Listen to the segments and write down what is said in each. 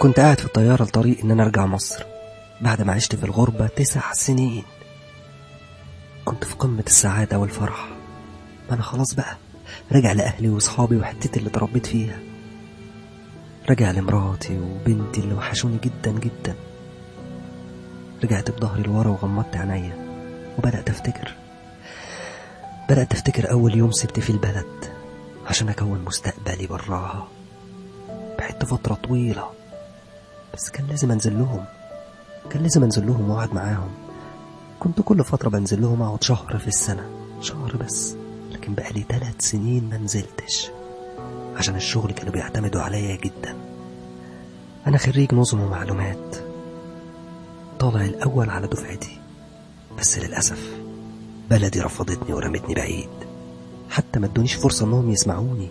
كنت قاعد في الطيارة لطريق إن أنا أرجع مصر بعد ما عشت في الغربة تسع سنين كنت في قمة السعادة والفرح ما أنا خلاص بقى راجع لأهلي وصحابي وحتتي اللي اتربيت فيها راجع لمراتي وبنتي اللي وحشوني جدا جدا رجعت بظهري لورا وغمضت عينيا وبدأت أفتكر بدأت أفتكر أول يوم سبت فيه البلد عشان أكون مستقبلي براها بعدت فترة طويلة بس كان لازم أنزل لهم كان لازم أنزل لهم وأقعد معاهم كنت كل فترة بنزل لهم أقعد شهر في السنة شهر بس لكن بقالي ثلاث سنين ما نزلتش عشان الشغل كانوا بيعتمدوا عليا جدا أنا خريج نظم ومعلومات طالع الأول على دفعتي بس للأسف بلدي رفضتني ورمتني بعيد حتى ما ادونيش فرصة انهم يسمعوني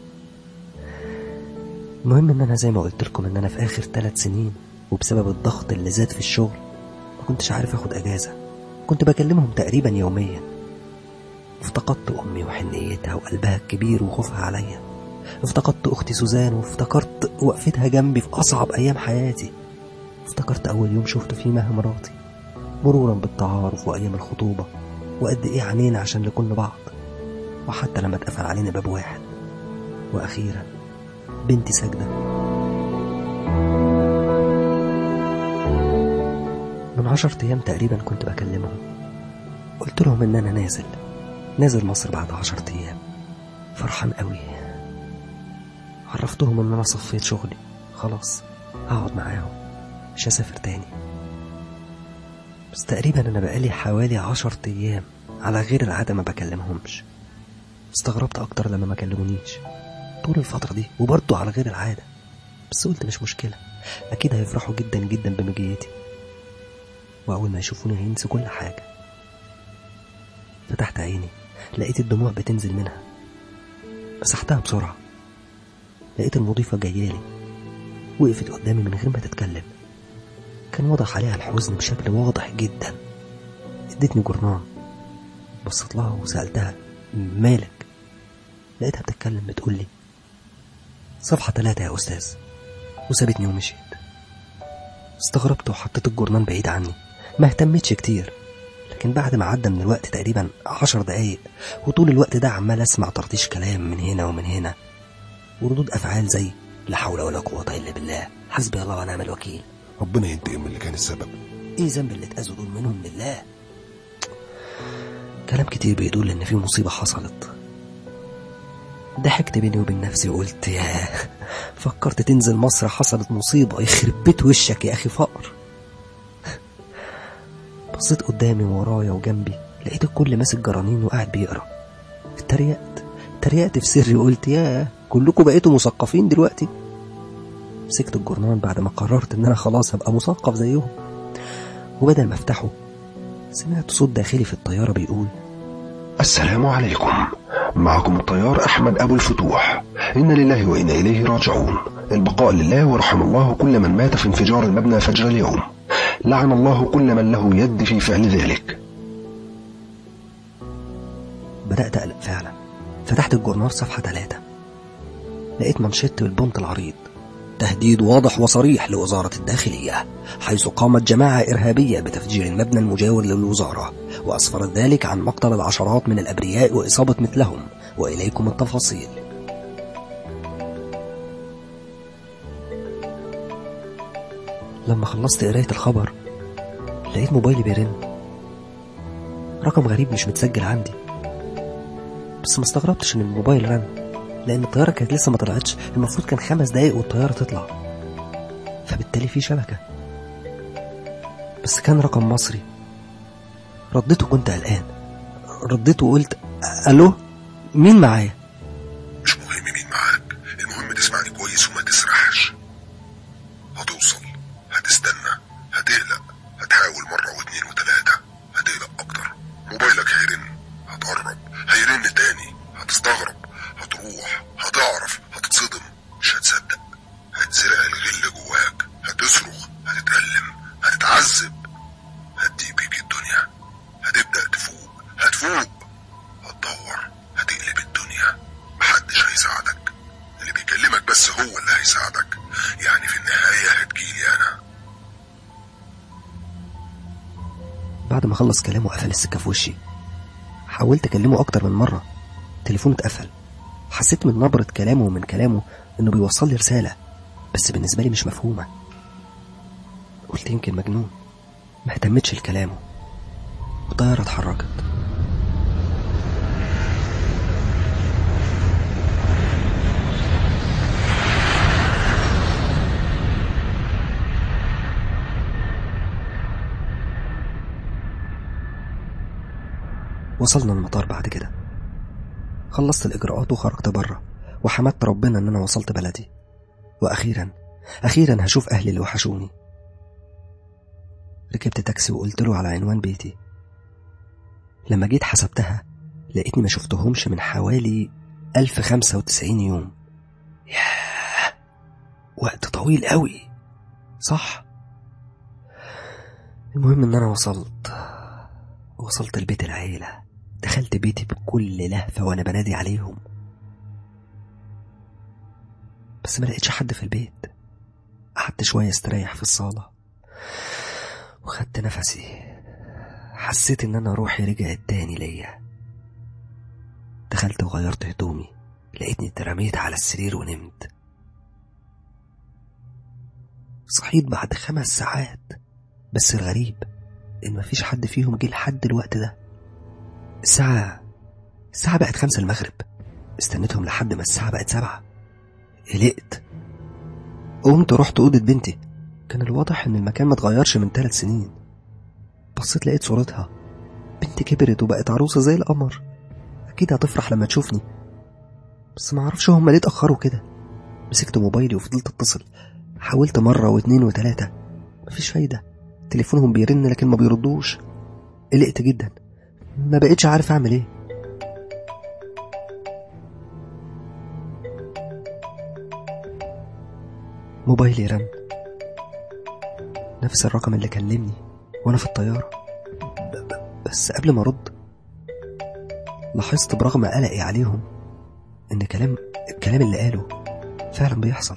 المهم ان انا زي ما قلت لكم ان انا في اخر ثلاث سنين وبسبب الضغط اللي زاد في الشغل ما كنتش عارف اخد اجازة كنت بكلمهم تقريبا يوميا افتقدت امي وحنيتها وقلبها الكبير وخوفها عليا افتقدت اختي سوزان وافتكرت وقفتها جنبي في اصعب ايام حياتي افتكرت اول يوم شفت فيه مها مراتي مرورا بالتعارف وايام الخطوبة وقد ايه عانينا عشان لكل بعض وحتى لما اتقفل علينا باب واحد واخيرا بنتي ساجدة من عشرة أيام تقريبا كنت بكلمهم قلت لهم إن أنا نازل نازل مصر بعد عشرة أيام فرحان قوي عرفتهم إن أنا صفيت شغلي خلاص هقعد معاهم مش هسافر تاني بس تقريبا أنا بقالي حوالي عشرة أيام على غير العادة ما بكلمهمش استغربت أكتر لما ما كلمونيش طول الفترة دي وبرضه على غير العادة بس قلت مش مشكلة أكيد هيفرحوا جدا جدا بمجيتي وأول ما يشوفوني هينسوا كل حاجة فتحت عيني لقيت الدموع بتنزل منها مسحتها بسرعة لقيت المضيفة جايالي وقفت قدامي من غير ما تتكلم كان واضح عليها الحزن بشكل واضح جدا ادتني جرنان بصيت لها وسألتها مالك لقيتها بتتكلم بتقول لي صفحة ثلاثة يا أستاذ وسابتني ومشيت استغربت وحطيت الجرنان بعيد عني ما اهتمتش كتير لكن بعد ما عدى من الوقت تقريبا عشر دقايق وطول الوقت ده عمال اسمع ترطيش كلام من هنا ومن هنا وردود افعال زي لا حول ولا قوة الا بالله حسبي الله ونعم الوكيل ربنا ينتقم من اللي كان السبب ايه ذنب اللي اتأذوا دول منهم لله كلام كتير بيدل ان في مصيبة حصلت ضحكت بيني وبين نفسي وقلت يا فكرت تنزل مصر حصلت مصيبة يخرب بيت وشك يا أخي فقر بصيت قدامي ورايا وجنبي لقيت الكل ماسك جرانين وقاعد بيقرا اتريقت اتريقت في سري وقلت يا كلكم بقيتوا مثقفين دلوقتي مسكت الجرنان بعد ما قررت ان انا خلاص هبقى مثقف زيهم وبدل ما افتحه سمعت صوت داخلي في الطيارة بيقول السلام عليكم معكم الطيار أحمد أبو الفتوح إن لله وإنا إليه راجعون البقاء لله ورحم الله كل من مات في انفجار المبنى فجر اليوم لعن الله كل من له يد في فعل ذلك بدأت أقلق فعلا فتحت الجورنال صفحة ثلاثة لقيت منشط بالبنط العريض تهديد واضح وصريح لوزارة الداخلية حيث قامت جماعة إرهابية بتفجير المبنى المجاور للوزارة وأسفرت ذلك عن مقتل العشرات من الأبرياء وإصابة مثلهم وإليكم التفاصيل لما خلصت قراية الخبر لقيت موبايلي بيرن رقم غريب مش متسجل عندي بس ما استغربتش ان الموبايل رن لان الطيارة كانت لسه ما طلعتش المفروض كان خمس دقايق والطيارة تطلع فبالتالي في شبكة بس كان رقم مصري رديته كنت قلقان رديته وقلت الو مين معايا مش مهم مين معاك المهم تسمعني كويس وما تسرحش هتوصل هتستنى هتقلق هتحاول مرة واتنين وتلاتة هتقلق أكتر موبايلك هيرن هتقرب هيرن تاني هتستغرب هتروح هتعرف هتتصدم مش هتصدق هتزرع الغل جواك هتصرخ هتتألم هتتعذب هتضيق بيك الدنيا هتبدأ تفوق هتفوق هتدور هتقلب الدنيا محدش هيساعدك اللي بيكلم هيكلمك بس هو اللي هيساعدك يعني في النهاية هتجيلي أنا بعد ما خلص كلامه قفل السكة في وشي حاولت أكلمه أكتر من مرة تليفونه اتقفل حسيت من نبرة كلامه ومن كلامه إنه بيوصل لي رسالة بس بالنسبة لي مش مفهومة قلت يمكن مجنون ما اهتمتش لكلامه والطيارة اتحركت وصلنا المطار بعد كده خلصت الإجراءات وخرجت بره وحمدت ربنا إن أنا وصلت بلدي وأخيرا أخيرا هشوف أهلي اللي وحشوني ركبت تاكسي وقلت له على عنوان بيتي لما جيت حسبتها لقيتني ما شفتهمش من حوالي 1095 يوم ياه وقت طويل قوي صح المهم ان انا وصلت وصلت لبيت العيلة دخلت بيتي بكل لهفة وانا بنادي عليهم بس ما لقيتش حد في البيت قعدت شوية استريح في الصالة وخدت نفسي حسيت ان انا روحي رجعت تاني ليا دخلت وغيرت هدومي لقيتني اترميت على السرير ونمت صحيت بعد خمس ساعات بس الغريب ان مفيش حد فيهم جه لحد الوقت ده الساعة الساعة بقت خمسة المغرب استنيتهم لحد ما الساعة بقت سبعة قلقت قمت رحت أوضة بنتي كان الواضح إن المكان ما اتغيرش من ثلاث سنين بصيت لقيت صورتها بنتي كبرت وبقت عروسة زي القمر أكيد هتفرح لما تشوفني بس ما اعرفش هما ليه اتأخروا كده مسكت موبايلي وفضلت اتصل حاولت مرة واتنين وتلاتة مفيش فايدة تليفونهم بيرن لكن ما بيردوش قلقت جدا ما بقتش عارف اعمل ايه موبايلي رن نفس الرقم اللي كلمني وانا في الطيارة ب- ب- بس قبل ما ارد لاحظت برغم قلقي عليهم ان كلام الكلام اللي قاله فعلا بيحصل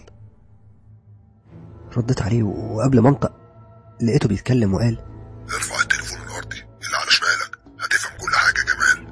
رديت عليه وقبل ما انطق لقيته بيتكلم وقال ارفع التليفون الأرضي اللي على شمالك هتفهم كل حاجة كمان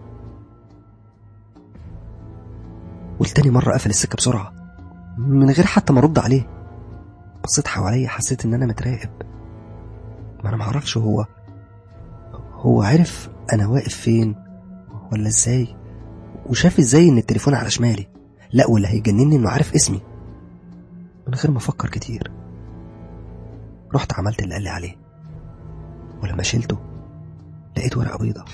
والتاني مرة قفل السكة بسرعة من غير حتى ما ارد عليه بصيت حواليا حسيت ان انا متراقب ما انا معرفش هو هو عرف انا واقف فين ولا ازاي وشاف ازاي ان التليفون على شمالي لا واللي هيجنني انه عارف اسمي من غير ما افكر كتير رحت عملت اللي قال لي عليه ولما شلته لقيت ورقة بيضة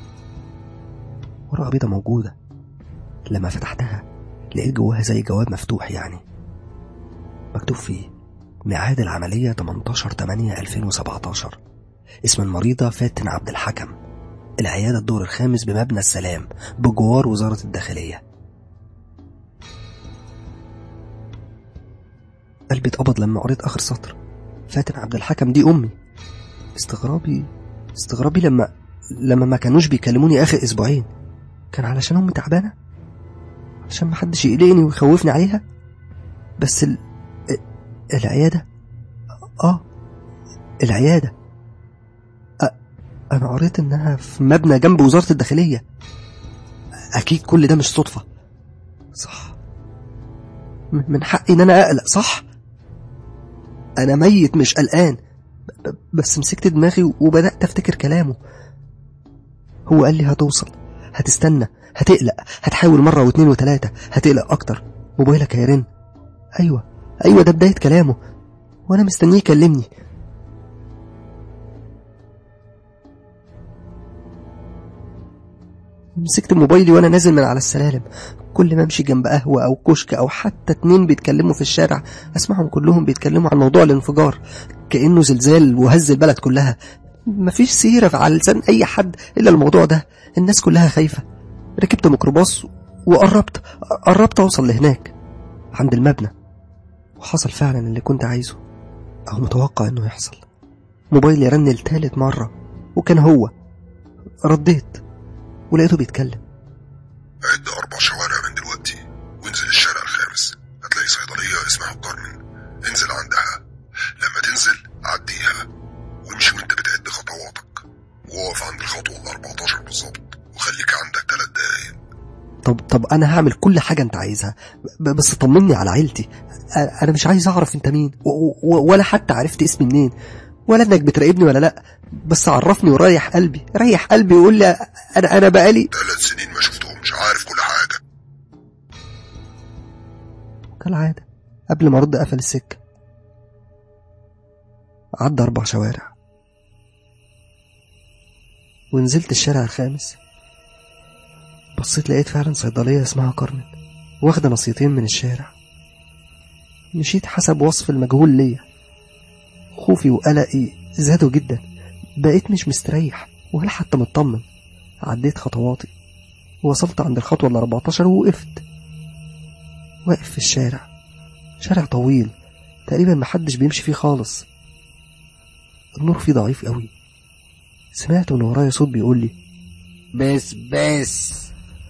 ورقة بيضة موجودة لما فتحتها لقيت جواها زي جواب مفتوح يعني مكتوب فيه ميعاد العملية 18 8 2017 اسم المريضة فاتن عبد الحكم العيادة الدور الخامس بمبنى السلام بجوار وزارة الداخلية قلبي اتقبض لما قريت آخر سطر فاتن عبد الحكم دي أمي استغرابي استغرابي لما لما ما كانوش بيكلموني آخر أسبوعين كان علشان أمي تعبانة عشان محدش يقلقني ويخوفني عليها بس ال... العيادة اه العيادة أ... انا قريت انها في مبنى جنب وزارة الداخلية اكيد كل ده مش صدفة صح م- من حقي ان انا اقلق صح انا ميت مش قلقان ب- ب- بس مسكت دماغي وبدأت افتكر كلامه هو قال لي هتوصل هتستنى هتقلق هتحاول مرة واتنين وتلاتة هتقلق أكتر موبايلك هيرن أيوة أيوة ده بداية كلامه وأنا مستنيه يكلمني مسكت موبايلي وأنا نازل من على السلالم كل ما امشي جنب قهوة أو كشك أو حتى اتنين بيتكلموا في الشارع أسمعهم كلهم بيتكلموا عن موضوع الانفجار كأنه زلزال وهز البلد كلها مفيش سيرة على لسان أي حد إلا الموضوع ده الناس كلها خايفة ركبت ميكروباص وقربت قربت أوصل لهناك عند المبنى وحصل فعلا اللي كنت عايزه أو متوقع إنه يحصل موبايلي رن لتالت مرة وكان هو رديت ولقيته بيتكلم عد أربع شوارع من دلوقتي وانزل الشارع الخامس انزل عندها لما تنزل عديها وامشي وانت بتعد خطواتك وقف عند الخطوة ال 14 بالظبط وخليك عندك ثلاث دقايق طب طب انا هعمل كل حاجه انت عايزها ب- بس طمني على عيلتي أ- انا مش عايز اعرف انت مين و- و- ولا حتى عرفت اسمي منين ولا انك بتراقبني ولا لا بس عرفني وريح قلبي ريح قلبي وقول لي انا انا بقالي ثلاث سنين ما شفتهمش عارف كل حاجة كالعاده قبل ما ارد قفل السكه عدى اربع شوارع ونزلت الشارع الخامس بصيت لقيت فعلا صيدليه اسمها كارمن واخده نصيتين من الشارع مشيت حسب وصف المجهول ليا خوفي وقلقي زادوا جدا بقيت مش مستريح ولا حتى مطمن عديت خطواتي ووصلت عند الخطوة ال 14 ووقفت واقف في الشارع شارع طويل تقريبا محدش بيمشي فيه خالص النور فيه ضعيف قوي سمعت من ورايا صوت بيقول لي بس بس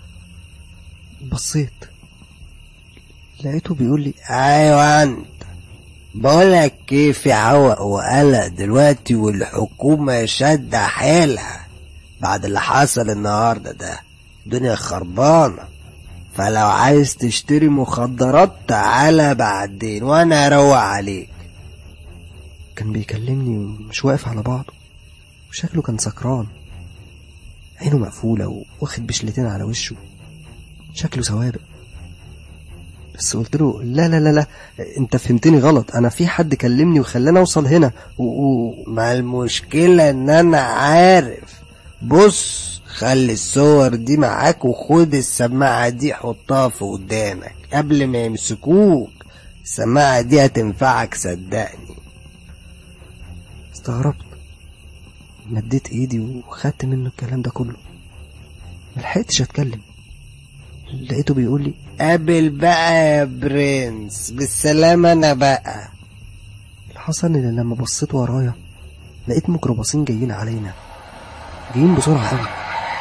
بصيت لقيته بيقول لي ايوه انت بقولك كيف يعوق وقلق دلوقتي والحكومة شادة حيلها بعد اللي حصل النهاردة ده الدنيا خربانة فلو عايز تشتري مخدرات تعالى بعدين وانا اروق عليك كان بيكلمني ومش واقف على بعضه وشكله كان سكران عينه مقفولة واخد بشلتين على وشه شكله سوابق بس قلت له لا لا لا لا انت فهمتني غلط انا في حد كلمني وخلاني اوصل هنا و... و... ما المشكلة ان انا عارف بص خلي الصور دي معاك وخد السماعة دي حطها في ودانك قبل ما يمسكوك السماعة دي هتنفعك صدقني استغربت مديت ايدي وخدت منه الكلام ده كله ملحقتش اتكلم لقيته بيقول لي قابل بقى يا برنس بالسلامة انا بقى اللي حصل ان لما بصيت ورايا لقيت ميكروباصين جايين علينا جايين بسرعة قوي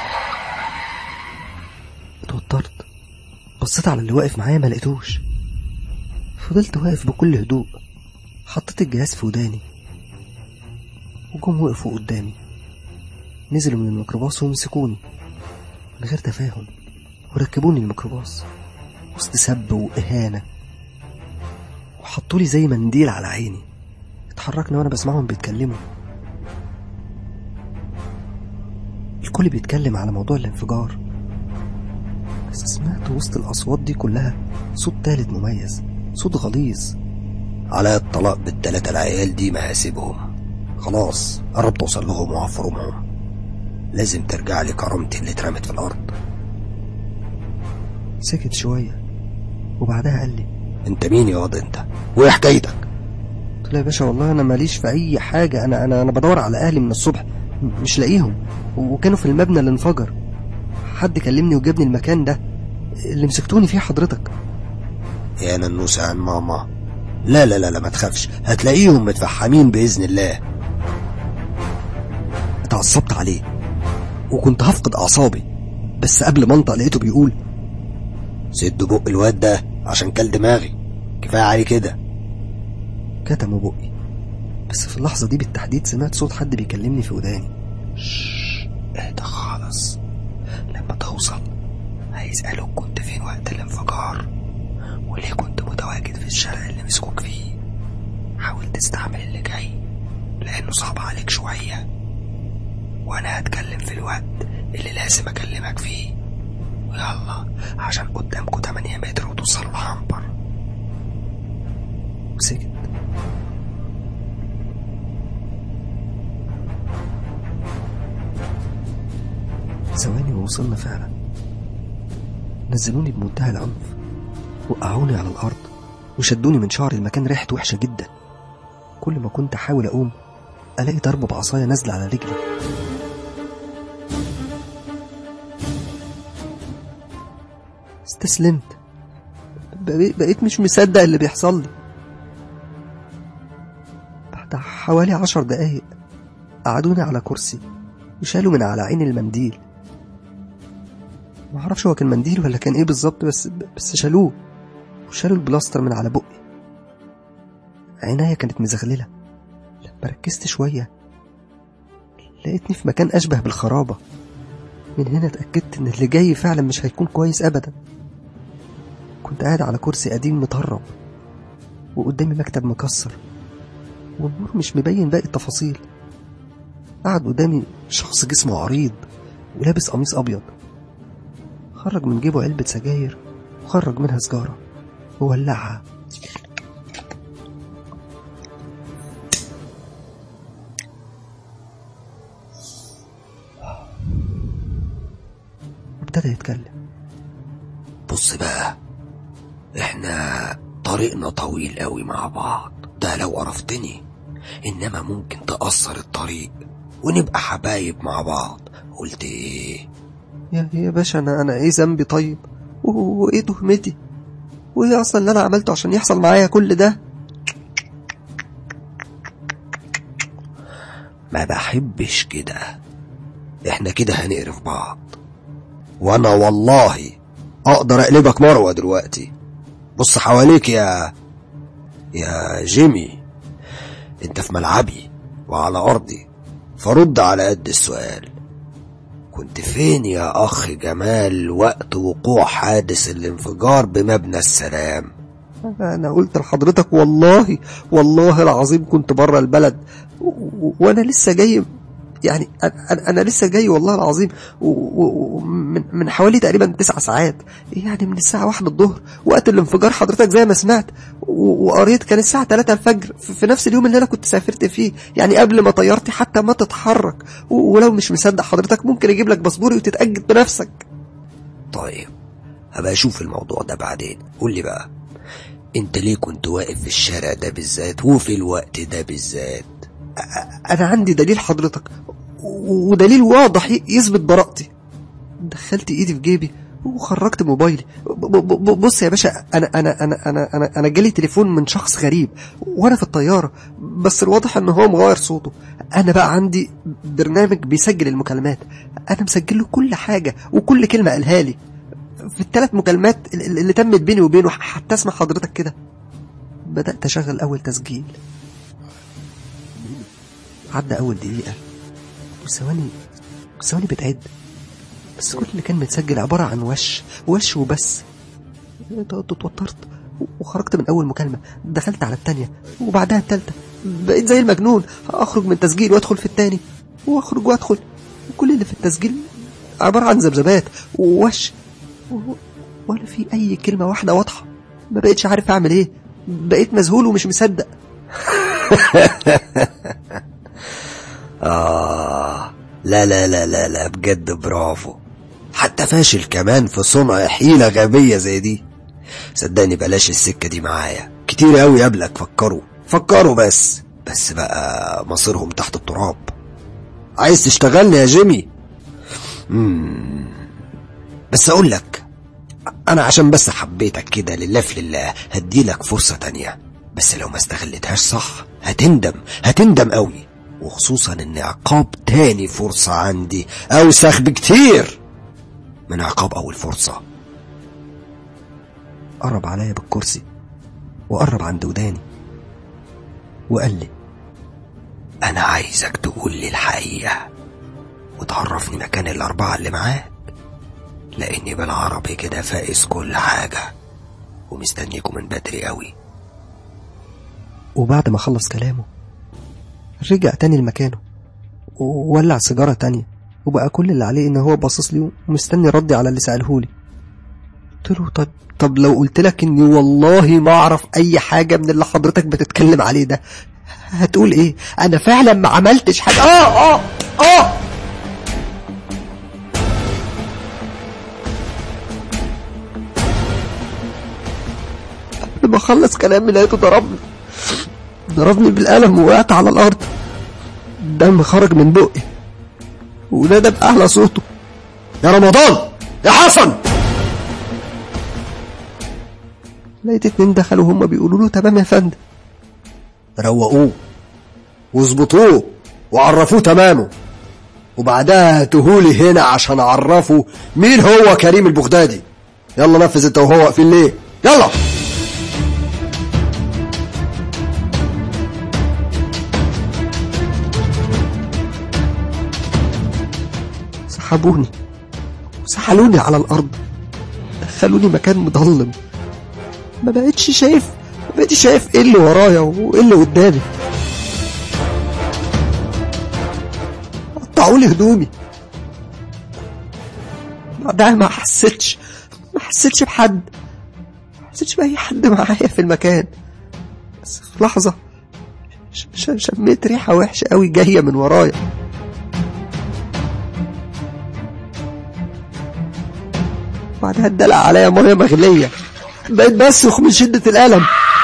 اتوترت بصيت على اللي واقف معايا ما لقيتوش فضلت واقف بكل هدوء حطيت الجهاز في وداني وجم وقفوا قدامي نزلوا من الميكروباص ومسكوني من غير تفاهم وركبوني الميكروباص وسط سب وإهانة وحطولي زي منديل على عيني اتحركنا وانا بسمعهم بيتكلموا الكل بيتكلم على موضوع الانفجار بس سمعت وسط الأصوات دي كلها صوت تالت مميز صوت غليظ على الطلاق بالتلاتة العيال دي ما هسيبهم خلاص قربت اوصل لهم وهفرمهم لازم ترجع لي كرامتي اللي اترمت في الارض سكت شوية وبعدها قال لي انت مين يا واد انت وايه حكايتك قلت له يا باشا والله انا ماليش في اي حاجه انا انا انا بدور على اهلي من الصبح م- مش لاقيهم وكانوا في المبنى اللي انفجر حد كلمني وجابني المكان ده اللي مسكتوني فيه حضرتك يا ننوسة عن ماما لا لا لا لا ما تخافش هتلاقيهم متفحمين بإذن الله اتعصبت عليه وكنت هفقد اعصابي بس قبل ما انطق لقيته بيقول سد بق الواد ده عشان كل دماغي كفاية عليه كده كتموا بقي بس في اللحظه دي بالتحديد سمعت صوت حد بيكلمني في وداني اهدى خالص لما توصل هيسألوك كنت فين وقت الانفجار وليه كنت متواجد في الشارع اللي مسكوك فيه حاول تستعمل اللي جاي لأنه صعب عليك شوية وأنا هتكلم في الوقت اللي لازم أكلمك فيه ويلا عشان قدامكوا 8 متر وتوصلوا العنبر وسكت ثواني ووصلنا فعلا نزلوني بمنتهى العنف وقعوني على الأرض وشدوني من شعري المكان ريحته وحشة جدا كل ما كنت أحاول أقوم ألاقي ضربة بعصاية نازلة على رجلي استسلمت بقيت بقيت مش مصدق اللي بيحصل لي بعد حوالي عشر دقايق قعدوني على كرسي وشالوا من على عيني المنديل ما اعرفش هو كان منديل ولا كان ايه بالظبط بس بس شالوه وشالوا البلاستر من على بقي عينيا كانت مزغللة لما ركزت شوية لقيتني في مكان أشبه بالخرابة من هنا اتأكدت إن اللي جاي فعلا مش هيكون كويس أبدا كنت قاعد على كرسي قديم مطرب وقدامي مكتب مكسر والنور مش مبين باقي التفاصيل قعد قدامي شخص جسمه عريض ولابس قميص أبيض خرج من جيبه علبة سجاير وخرج منها سجارة وولعها ابتدى يتكلم بص بقى احنا طريقنا طويل قوي مع بعض ده لو عرفتني انما ممكن تأثر الطريق ونبقى حبايب مع بعض قلت ايه يا يا باشا انا انا ايه ذنبي طيب و- وايه تهمتي وايه اصلا اللي انا عملته عشان يحصل معايا كل ده ما بحبش كده احنا كده هنقرف بعض وانا والله اقدر اقلبك مروه دلوقتي بص حواليك يا يا جيمي انت في ملعبي وعلى ارضي فرد على قد السؤال كنت فين يا اخ جمال وقت وقوع حادث الانفجار بمبنى السلام انا قلت لحضرتك والله والله العظيم كنت بره البلد و- وانا لسه جاي يعني انا أنا لسه جاي والله العظيم و- و- ومن من حوالي تقريبا تسع ساعات يعني من الساعة واحدة الظهر وقت الانفجار حضرتك زي ما سمعت و- وقريت كان الساعة 3 الفجر في في نفس اليوم اللي انا كنت سافرت فيه يعني قبل ما طيارتي حتى ما تتحرك و- ولو مش مصدق حضرتك ممكن اجيب لك باسبوري وتتأكد بنفسك طيب هبقى اشوف الموضوع ده بعدين قول لي بقى انت ليه كنت واقف في الشارع ده بالذات وفي الوقت ده بالذات انا عندي دليل حضرتك و- ودليل واضح ي- يثبت براءتي دخلت ايدي في جيبي وخرجت موبايلي ب- ب- ب- بص يا باشا انا انا انا انا انا انا جالي تليفون من شخص غريب وانا في الطياره بس الواضح ان هو مغير صوته انا بقى عندي برنامج بيسجل المكالمات انا مسجل له كل حاجه وكل كلمه قالها لي في الثلاث مكالمات ال- ال- اللي تمت بيني وبينه حتى اسمع حضرتك كده بدات اشغل اول تسجيل عدى أول دقيقة وثواني ثواني بتعد بس كل اللي كان متسجل عبارة عن وش وش وبس ت- اتوترت وخرجت من أول مكالمة دخلت على التانية وبعدها التالتة بقيت زي المجنون أخرج من تسجيل وأدخل في التاني وأخرج وأدخل وكل اللي في التسجيل عبارة عن ذبذبات ووش و- ولا في أي كلمة واحدة واضحة ما بقيتش عارف أعمل إيه بقيت مذهول ومش مصدق آه لا لا لا لا لا بجد برافو حتى فاشل كمان في صنع حيلة غبية زي دي صدقني بلاش السكة دي معايا كتير قوي قبلك فكروا فكروا بس بس بقى مصيرهم تحت التراب عايز تشتغلني يا جيمي مم. بس اقول لك انا عشان بس حبيتك كده لله في لله هديلك فرصة تانية بس لو ما استغلتهاش صح هتندم هتندم قوي وخصوصا ان عقاب تاني فرصة عندي اوسخ بكتير من عقاب اول فرصة قرب عليا بالكرسي وقرب عند وداني وقال لي انا عايزك تقول لي الحقيقة وتعرفني مكان الاربعة اللي معاك لاني بالعربي كده فاقس كل حاجة ومستنيكم من بدري قوي وبعد ما خلص كلامه رجع تاني لمكانه وولع سيجارة تانية وبقى كل اللي عليه ان هو باصص لي ومستني ردي على اللي سألهولي قلت له طب طب لو قلت لك اني والله ما اعرف اي حاجة من اللي حضرتك بتتكلم عليه ده هتقول ايه انا فعلا ما عملتش حاجة اه اه اه قبل ما اخلص كلامي لقيته ضربني ضربني بالقلم ووقعت على الارض الدم خرج من بقي ونادى بأعلى صوته يا رمضان يا حسن لقيت اتنين دخلوا هما بيقولوا له تمام يا فندم روقوه واظبطوه وعرفوه تمامه وبعدها هاتهولي هنا عشان اعرفه مين هو كريم البغدادي يلا نفذ انت وهو واقفين ليه يلا سحبوني وسحلوني على الأرض دخلوني مكان مظلم ما بقتش شايف ما بقتش شايف ايه اللي ورايا وايه اللي قدامي قطعوا لي هدومي بعدها ما حسيتش ما حسيتش بحد ما حسيتش بأي حد معايا في المكان بس في لحظة ش- ش- شميت ريحة وحشة قوي جاية من ورايا بعدها اتدلق عليا مية مغلية بقيت بصرخ من شدة الألم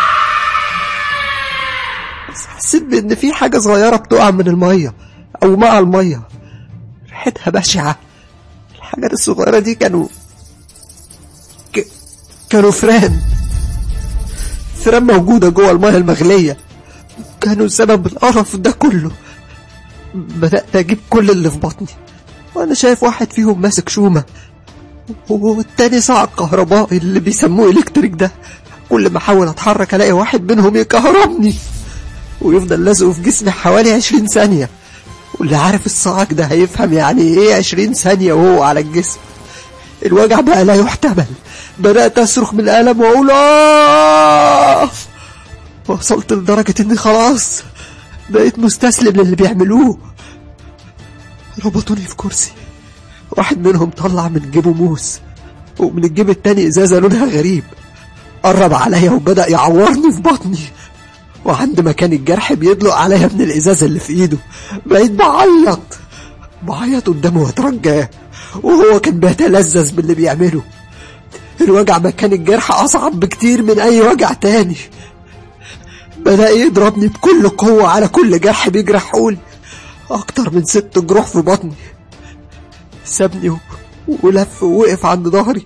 بس حسيت بإن في حاجة صغيرة بتقع من المية أو مع المية ريحتها بشعة الحاجات الصغيرة دي كانوا ك... كانوا فران فران موجودة جوه المية المغلية كانوا سبب القرف ده كله بدأت أجيب كل اللي في بطني وأنا شايف واحد فيهم ماسك شومة والتاني صاع الكهربائي اللي بيسموه إلكتريك ده كل ما أحاول أتحرك ألاقي واحد منهم يكهربني ويفضل لازقه في جسمي حوالي عشرين ثانية واللي عارف الصعق ده هيفهم يعني ايه عشرين ثانية وهو على الجسم الوجع بقى لا يحتمل بدأت أصرخ من الألم وأقول آه وصلت لدرجة إني خلاص بقيت مستسلم للي بيعملوه ربطوني في كرسي واحد منهم طلع من جيبه موس ومن الجيب التاني إزازة لونها غريب قرب عليا وبدأ يعورني في بطني وعند مكان الجرح بيدلق عليا من الإزازة اللي في إيده بقيت بعيط بعيط قدامه واترجاه وهو كان بيتلذذ باللي بيعمله الوجع مكان الجرح أصعب بكتير من أي وجع تاني بدأ يضربني بكل قوة على كل جرح بيجرحولي أكتر من ست جروح في بطني سابني و- ولف ووقف عند ظهري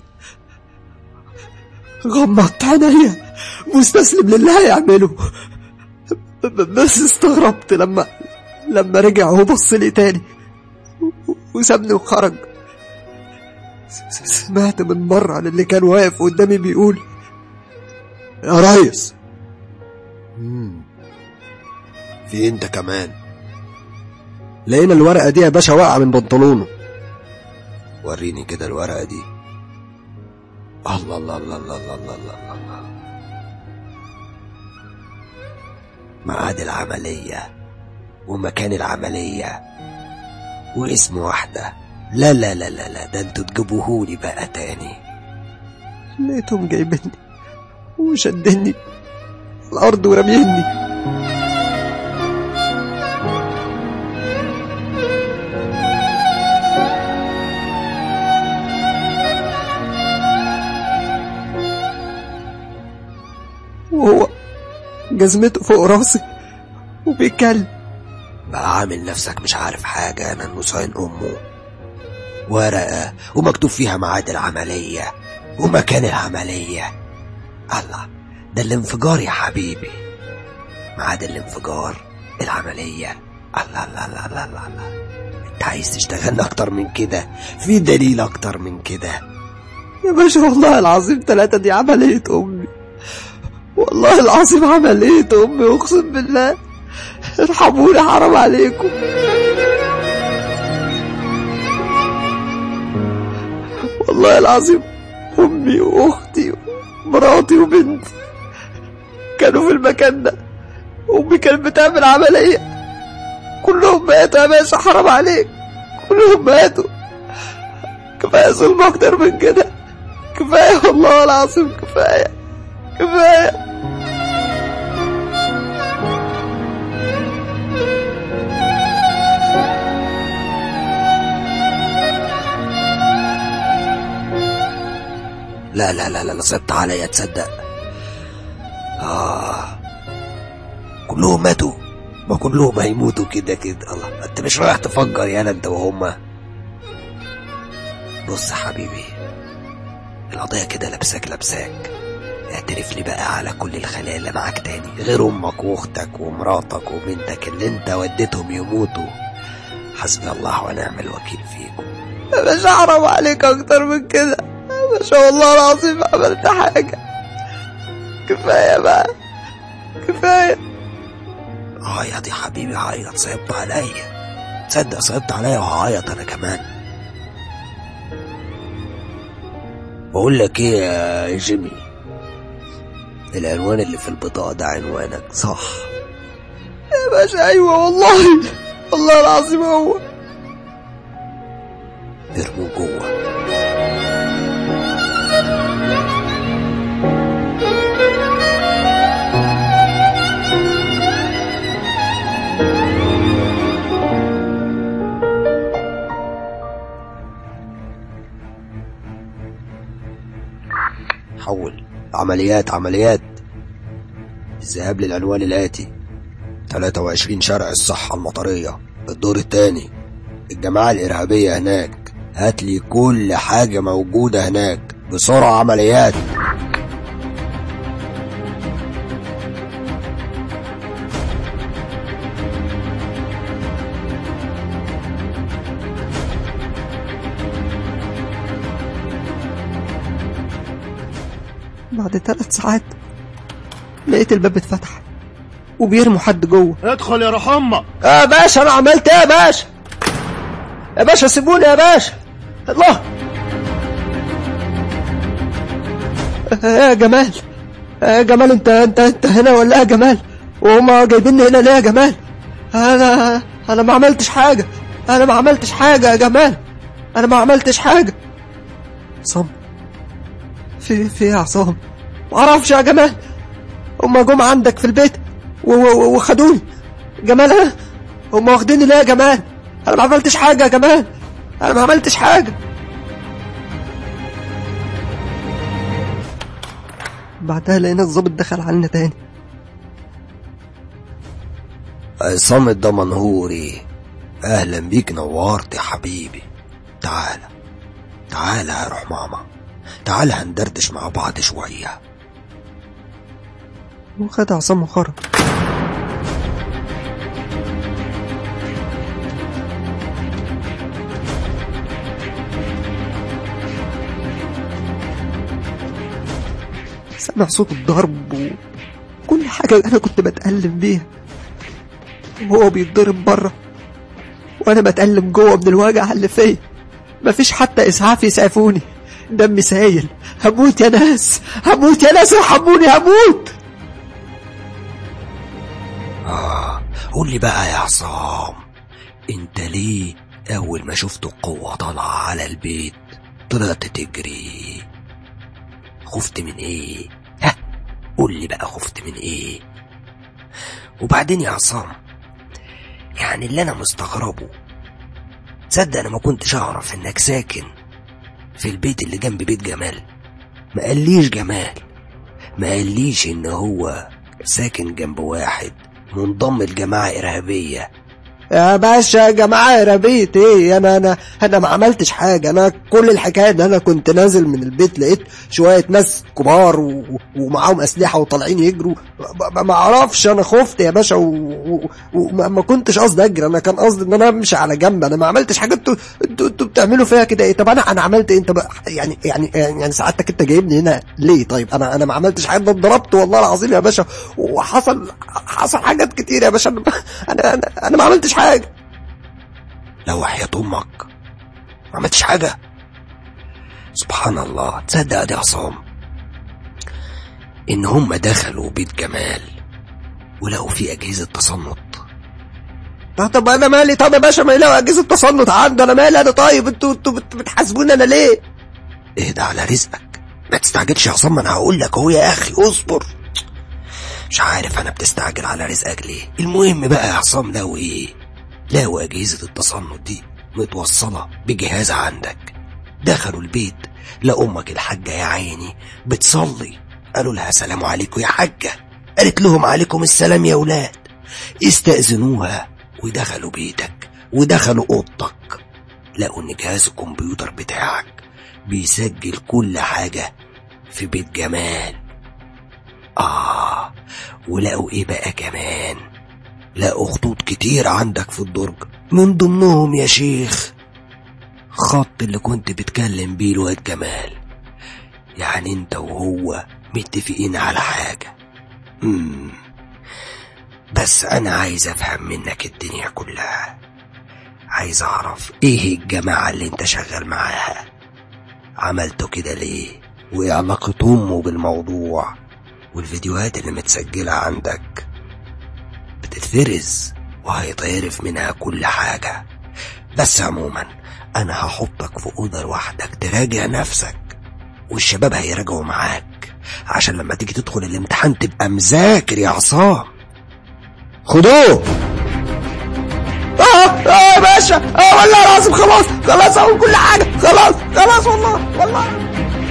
غمضت عينيا مستسلم للي هيعمله ب- ب- بس استغربت لما لما رجع وبص لي تاني و- وسابني وخرج س- س- سمعت من بره للي كان واقف قدامي بيقول يا ريس مم. في انت كمان لقينا الورقة دي يا باشا واقعة من بنطلونه وريني كده الورقة دي الله الله الله الله الله الله الله الله ميعاد العملية ومكان العملية واسم واحدة لا لا لا لا لا ده انتوا تجيبوهولي بقى تاني لقيتهم جايبيني وشدني الأرض ورميني وهو جزمته فوق راسي وبيتكلم بقى عامل نفسك مش عارف حاجة أنا المصاين أمه ورقة ومكتوب فيها ميعاد العملية ومكان العملية الله ده الانفجار يا حبيبي ميعاد الانفجار العملية الله الله الله الله الله, الله. انت عايز تشتغلنا اكتر من كده في دليل اكتر من كده يا باشا والله العظيم ثلاثة دي عملية أمي والله العظيم عملية أمي أقسم بالله ارحموني حرام عليكم والله العظيم أمي وأختي ومراتي وبنتي كانوا في المكان ده أمي كانت بتعمل عملية كلهم ماتوا يا باشا حرام عليك كلهم ماتوا كفاية ظلم أكتر من كده كفاية والله العظيم كفاية كفاية لا لا لا لا صبت عليا تصدق آه كلهم ماتوا ما كلهم هيموتوا كده كده الله انت مش رايح تفجر يالا انت وهما بص يا حبيبي القضية كده لابساك لابساك اعترف لي بقى على كل الخلايا اللي معاك تاني غير امك واختك ومراتك وبنتك اللي انت وديتهم يموتوا حسبي الله ونعم الوكيل فيكم يا باشا حرام عليك أكتر من كده يا باشا والله العظيم ما عملت حاجة كفاية بقى كفاية عيط يا حبيبي عيط صعبت عليا تصدق صعبت عليا وهعيط انا كمان بقول لك ايه يا جيمي العنوان اللي في البطاقة ده عنوانك صح يا باشا ايوه والله والله العظيم هو ارموه جوه حول عمليات عمليات الذهاب للعنوان الآتي 23 شارع الصحة المطرية الدور الثاني الجماعة الإرهابية هناك هات لي كل حاجة موجودة هناك بسرعة عمليات بعد ثلاث ساعات لقيت الباب اتفتح وبيرموا حد جوه ادخل يا روح امك يا باشا انا عملت ايه يا باشا يا باشا سيبوني يا باشا الله يا جمال يا جمال انت انت انت هنا ولا إيه يا جمال وهما جايبيني هنا ليه يا جمال انا انا ما عملتش حاجه انا ما عملتش حاجه يا جمال انا ما عملتش حاجه عصام في في إيه يا عصام ما اعرفش يا جمال هما جم عندك في البيت و- و- وخدوني جمال انا هم واخديني ليه يا جمال انا ما عملتش حاجه يا جمال انا ما عملتش حاجه بعدها لقينا الظابط دخل علينا تاني عصام الدمنهوري اهلا بيك نورت يا حبيبي تعالى تعالى يا روح ماما تعالى هندردش مع بعض شوية وخد عصام وخرج سمع صوت الضرب وكل حاجة أنا كنت بتألم بيها وهو بيتضرب بره وأنا بتألم جوه من الوجع اللي فيا مفيش حتى إسعاف يسعفوني دمي سايل هموت يا ناس هموت يا ناس ارحموني هموت آه قول لي بقى يا عصام انت ليه اول ما شفت القوة طالعة على البيت طلعت تجري خفت من ايه ها قول لي بقى خفت من ايه وبعدين يا عصام يعني اللي انا مستغربه تصدق انا ما كنتش اعرف انك ساكن في البيت اللي جنب بيت جمال ما قاليش جمال ما قاليش ان هو ساكن جنب واحد منضم لجماعة إرهابية يا باشا يا جماعة ربيت ايه انا انا انا ما عملتش حاجة انا كل الحكاية ان انا كنت نازل من البيت لقيت شوية ناس كبار و... ومعاهم اسلحة وطالعين يجروا ما- ما اعرفش انا خفت يا باشا وما و... وما ما كنتش قصدي اجري انا كان قصدي ان انا امشي على جنب انا ما عملتش حاجة انتوا انتوا انتوا بتعملوا فيها كده ايه طب انا انا عملت ايه انت بقى يعني يعني يعني سعادتك انت جايبني هنا ليه طيب انا انا ما عملتش حاجة ده اتضربت والله العظيم يا باشا وحصل حصل حاجات كتير يا باشا انا انا انا, أنا ما عملتش حاجة لو وحياة أمك ما عملتش حاجة سبحان الله تصدق دي عصام إن هم دخلوا بيت جمال ولقوا فيه أجهزة تصنت طب- طب انا مالي طب يا باشا ما يلاقوا اجهزه تصنت عندي انا مالي انا طيب انتوا انتوا بت- بتحاسبوني انا ليه؟ اهدى على رزقك ما تستعجلش يا عصام ما انا هقول لك اهو يا اخي اصبر مش عارف انا بتستعجل على رزقك ليه المهم بقى يا عصام لو ايه لقوا اجهزه التصنت دي متوصله بجهاز عندك دخلوا البيت لقوا امك الحاجه يا عيني بتصلي قالوا لها سلام عليكم يا حاجه قالت لهم عليكم السلام يا ولاد استأذنوها ودخلوا بيتك ودخلوا اوضتك لقوا ان جهاز الكمبيوتر بتاعك بيسجل كل حاجة في بيت جمال آه ولقوا إيه بقى كمان لقوا خطوط كتير عندك في الدرج من ضمنهم يا شيخ خط اللي كنت بتكلم بيه الواد جمال يعني انت وهو متفقين على حاجة مم. بس انا عايز افهم منك الدنيا كلها عايز اعرف ايه الجماعة اللي انت شغال معاها عملتوا كده ليه وايه علاقة امه بالموضوع والفيديوهات اللي متسجلة عندك بتتفرز وهيتعرف منها كل حاجة بس عموما انا هحطك في اوضة لوحدك تراجع نفسك والشباب هيراجعوا معاك عشان لما تيجي تدخل الامتحان تبقى مذاكر يا عصام خدوه اه اه يا باشا اه والله العظيم خلاص خلاص اقول كل حاجه خلاص خلاص والله والله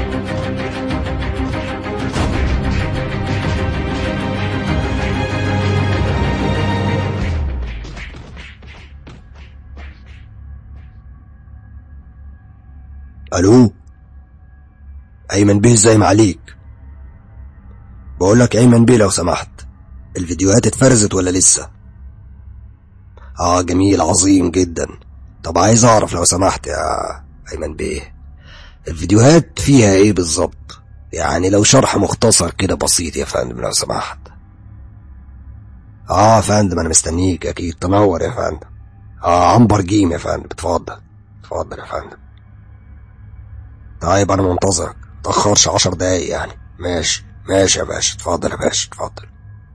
الو ايمن بيه ازاي معليك بقول لك ايمن بيه لو سمحت الفيديوهات اتفرزت ولا لسه اه جميل عظيم جدا طب عايز اعرف لو سمحت يا ايمن بيه الفيديوهات فيها ايه بالظبط يعني لو شرح مختصر كده بسيط يا فندم لو سمحت اه يا فندم انا مستنيك اكيد تنور يا فندم اه عنبر جيم يا فندم اتفضل اتفضل يا فندم طيب انا منتظرك متأخرش عشر دقايق يعني ماشي ماشي يا باشا اتفضل يا باشا اتفضل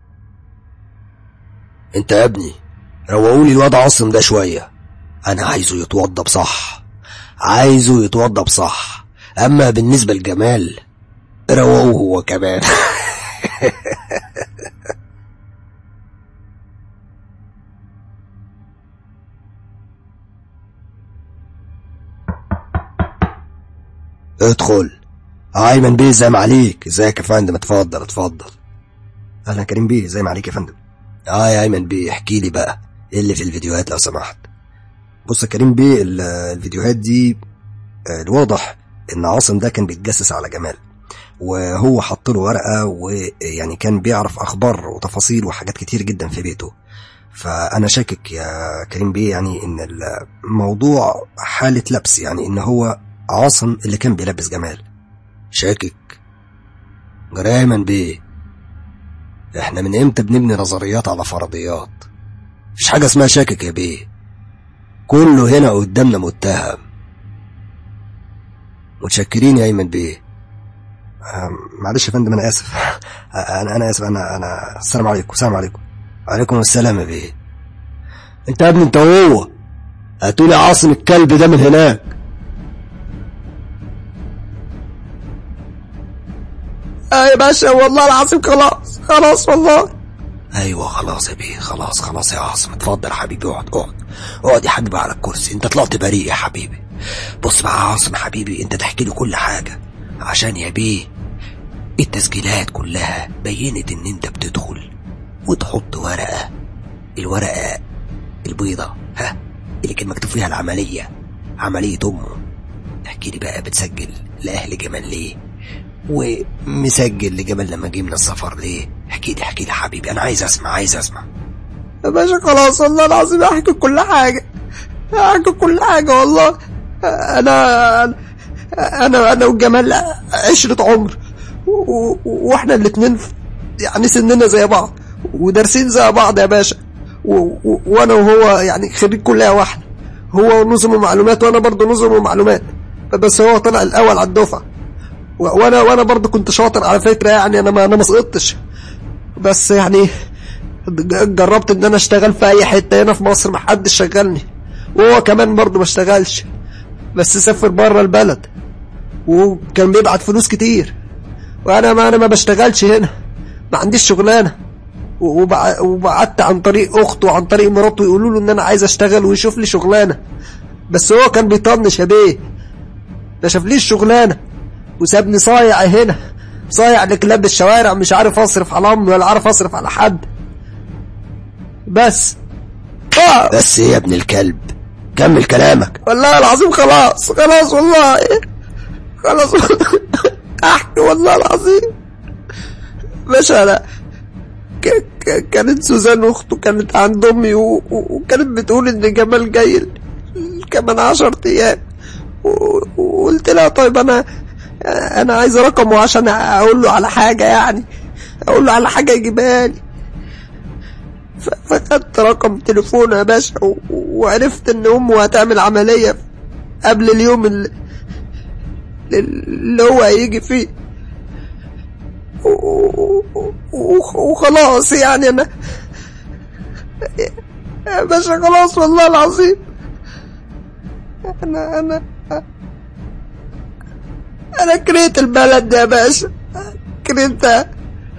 انت يا ابني روقولي الواد عاصم ده شوية انا عايزه يتوضى بصح عايزه يتوضى بصح اما بالنسبة لجمال روقوه هو كمان ادخل ايمن بيه زي ما عليك ازيك يا فندم اتفضل اتفضل اهلا كريم بيه زي ما عليك يا فندم اه يا ايمن بيه احكي لي بقى ايه اللي في الفيديوهات لو سمحت بص يا كريم بيه ال- الفيديوهات دي آه، الواضح ان عاصم ده كان بيتجسس على جمال وهو حط له ورقه ويعني كان بيعرف اخبار وتفاصيل وحاجات كتير جدا في بيته فانا شاكك يا كريم بيه يعني ان الموضوع حاله لبس يعني ان هو عاصم اللي كان بيلبس جمال شاكك جرايما بيه احنا من امتى بنبني نظريات على فرضيات مفيش حاجة اسمها شاكك يا بيه كله هنا قدامنا متهم متشكرين يا ايمن بيه آم، معلش يا فندم انا اسف انا انا اسف انا انا السلام عليكم السلام عليكم وعليكم السلام يا بيه انت يا ابني انت وهو هاتولي عاصم الكلب ده من هناك اه يا باشا والله العظيم خلاص خلاص والله ايوه خلاص يا بيه خلاص خلاص يا عاصم اتفضل يا حبيبي اقعد اقعد اقعد يا حبيبي على الكرسي انت طلعت بريء يا حبيبي بص بقى يا عاصم حبيبي انت تحكي لي كل حاجه عشان يا بيه التسجيلات كلها بينت ان انت بتدخل وتحط ورقه الورقه البيضه ها اللي كان مكتوب فيها العمليه عمليه امه احكي لي بقى بتسجل لاهل جمال ليه ومسجل لجمال لما جه من السفر ليه احكي لي احكي لي حبيبي انا عايز اسمع عايز اسمع يا باشا خلاص والله العظيم احكي كل حاجه احكي كل حاجه والله انا انا انا وجمال عشرة عمر و- و- واحنا الاتنين يعني سننا زي بعض ودارسين زي بعض يا باشا و- و- وانا وهو يعني خريج كليه واحده هو نظم معلومات وانا برضه نظم معلومات بس هو طلع الاول على الدفعه و- وانا وانا برضه كنت شاطر على فكره يعني انا ما انا ما سقطتش بس يعني ج- جربت ان انا اشتغل في اي حته هنا في مصر ما حدش شغلني وهو كمان برضه ما اشتغلش بس سافر بره البلد وكان بيبعت فلوس كتير وانا ما انا ما بشتغلش هنا ما عنديش شغلانه و- وبع- وبعت عن طريق اخته وعن طريق مراته يقولوا له ان انا عايز اشتغل ويشوف لي شغلانه بس هو كان بيطنش يا بيه ما شافليش شغلانه وسابني صايع هنا صايع لكلاب الشوارع مش عارف اصرف على امي ولا عارف اصرف على حد بس آه. بس ايه يا ابن الكلب كمل كلامك والله العظيم خلاص خلاص والله خلاص احكي والله العظيم باشا انا ك- ك- كانت سوزان اخته كانت عند امي و- و- وكانت بتقول ان جمال جاي ال- كمان عشر ايام و- وقلت لها طيب انا انا عايز رقمه عشان اقول له على حاجه يعني اقول له على حاجه يجيبها لي ف- فخدت رقم تليفونه يا باشا و- وعرفت ان امه هتعمل عمليه قبل اليوم اللي, اللي هو هيجي فيه و- و- وخلاص يعني انا يا باشا خلاص والله العظيم انا انا انا كرهت البلد دي يا باشا كرهتها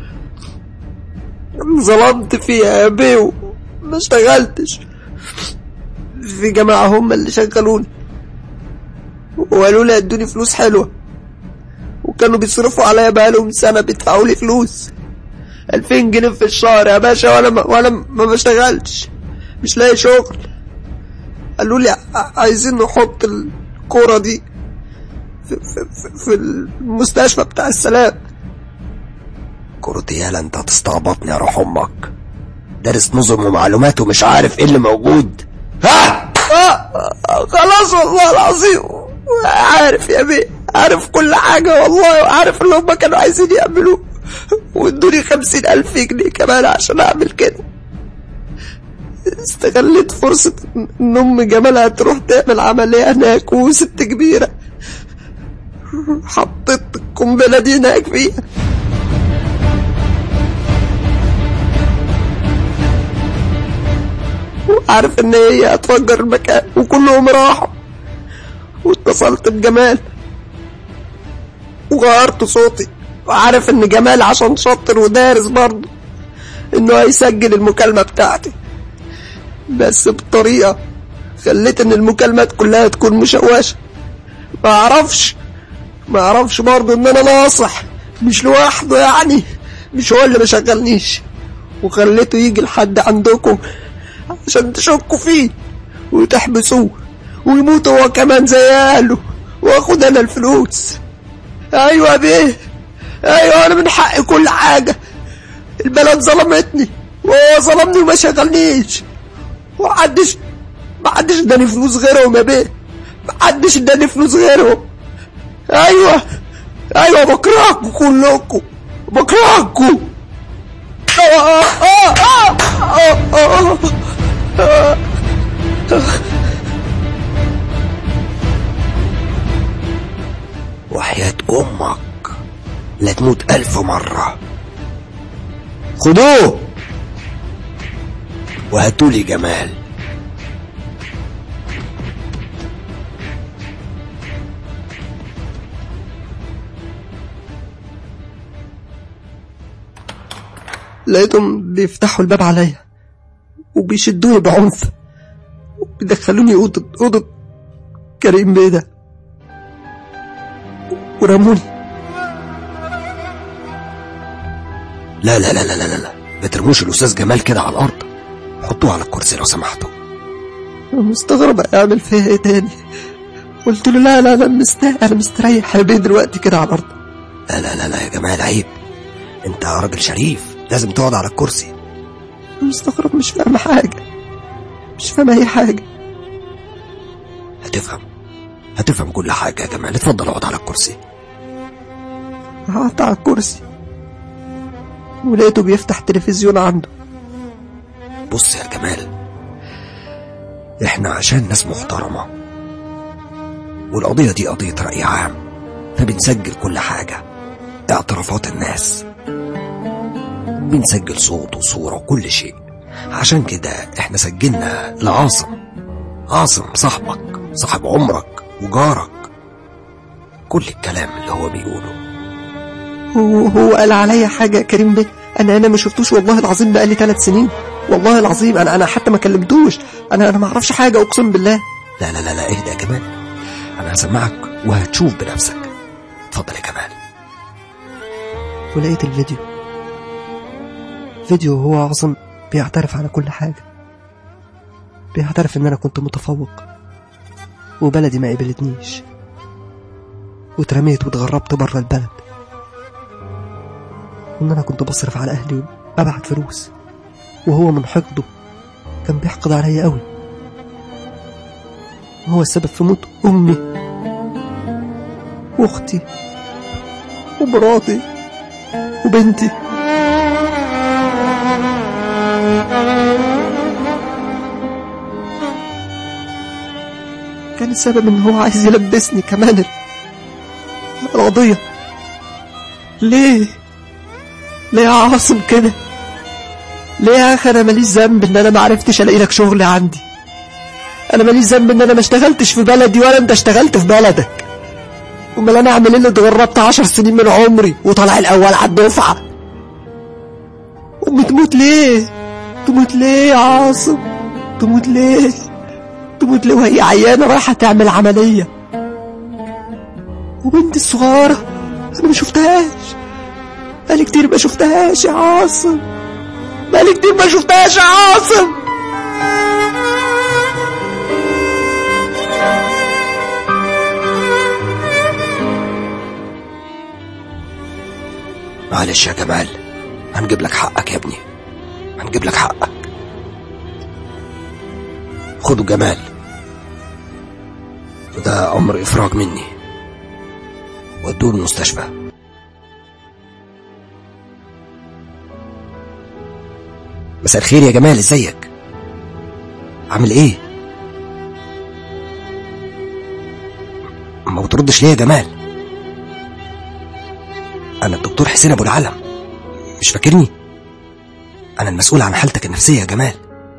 ظلمت فيها يا بيو ما اشتغلتش في جماعة هم اللي شغلوني وقالوا لي ادوني فلوس حلوة وكانوا بيصرفوا عليا بقالهم سنة بيدفعوا لي فلوس ألفين جنيه في الشهر يا باشا وانا ما وانا ما بشتغلش مش لاقي شغل قالوا لي ع- عايزين نحط الكورة دي في, في, في, في المستشفى بتاع السلام كرة يالا انت هتستعبطني يا روح امك دارس نظم ومعلومات ومش عارف ايه اللي موجود ها آه خلاص والله العظيم عارف يا بيه عارف كل حاجة والله وعارف اللي هم كانوا عايزين يعملوه وادوني خمسين ألف جنيه كمان عشان أعمل كده استغلت فرصة إن أم جمالها تروح تعمل عملية هناك وست كبيرة حطيت القنبلة دي هناك فيها وعارف إن هي هتفجر المكان وكلهم راحوا واتصلت بجمال وغيرت صوتي وعارف ان جمال عشان شاطر ودارس برضه انه هيسجل المكالمة بتاعتي بس بطريقة خليت ان المكالمات كلها تكون مشوشة ما اعرفش ما اعرفش برضه ان انا ناصح مش لوحده يعني مش هو اللي ما شغلنيش وخليته يجي لحد عندكم عشان تشكوا فيه وتحبسوه ويموت هو كمان زي اهله واخد انا الفلوس ايوه بيه ايوه انا من حقي كل حاجة البلد ظلمتني وهو ظلمني وما شغلنيش ومحدش محدش اداني فلوس غيرهم يا بيه محدش اداني فلوس غيرهم ايوه ايوه بكرهكم كلكم بكرهكم آه آه آه آه آه آه آه وحياة امك لا تموت الف مرة خدوه وهاتولي جمال لقيتهم بيفتحوا الباب عليا وبيشدوني بعنف وبيدخلوني أوضة أوضة كريم بيه ده ورموني لا لا لا لا لا لا ما ترموش الاستاذ جمال كده على الارض حطوه على الكرسي لو سمحتوا أنا مستغرب هيعمل فيا ايه تاني قلت له لا لا لا مستريح انا مستريح يا بيه دلوقتي كده على الارض لا لا لا لا يا جمال عيب انت راجل شريف لازم تقعد على الكرسي أنا مستغرب مش فاهم حاجة مش فاهم أي حاجة هتفهم هتفهم كل حاجة يا جمال اتفضل اقعد على الكرسي قعدت على الكرسي ولقيته بيفتح تلفزيون عنده بص يا جمال احنا عشان ناس محترمة والقضية دي قضية رأي عام فبنسجل كل حاجة اعترافات الناس بنسجل صوت وصورة وكل شيء عشان كده احنا سجلنا لعاصم عاصم صاحبك صاحب عمرك وجارك كل الكلام اللي هو بيقوله هو هو قال عليا حاجة يا كريم بيه أنا أنا ما شفتوش والله العظيم بقالي ثلاث سنين والله العظيم أنا أنا حتى ما كلمتوش أنا أنا ما أعرفش حاجة أقسم بالله لا لا لا لا اهدى يا جمال انا هسمعك وهتشوف بنفسك اتفضل يا جمال ولقيت الفيديو فيديو هو عاصم بيعترف على كل حاجة بيعترف إن أنا كنت متفوق وبلدي ما قبلتنيش واترميت واتغربت بره البلد وإن أنا كنت بصرف على أهلي وأبعت فلوس وهو من حقده كان بيحقد عليا قوي هو السبب في موت أمي وأختي ومراتي وبنتي كان السبب ان هو عايز يلبسني كمان ال- القضية ليه ليه يا عاصم كده ليه يا اخي انا ماليش ذنب ان انا ما عرفتش الاقي لك شغل عندي انا ماليش ذنب ان انا ما اشتغلتش في بلدي ولا انت اشتغلت في بلدك امال انا اعمل ايه اللي اتغربت عشر سنين من عمري وطلع الاول على الدفعه امي تموت ليه تموت ليه يا عاصم تموت ليه تموت ليه وهي عيانه رايحه تعمل عمليه وبنتي الصغيره انا ما شفتهاش بقالي كتير ما شفتهاش يا عاصم بقالي كتير ما شفتهاش يا عاصم معلش يا جمال هنجيب لك حقك يا ابني هنجيب لك حقك خدوا جمال وده أمر إفراج مني ودوه المستشفى مساء الخير يا جمال ازيك عامل ايه ما بتردش ليه يا جمال انا الدكتور حسين ابو العلم مش فاكرني انا المسؤول عن حالتك النفسيه يا جمال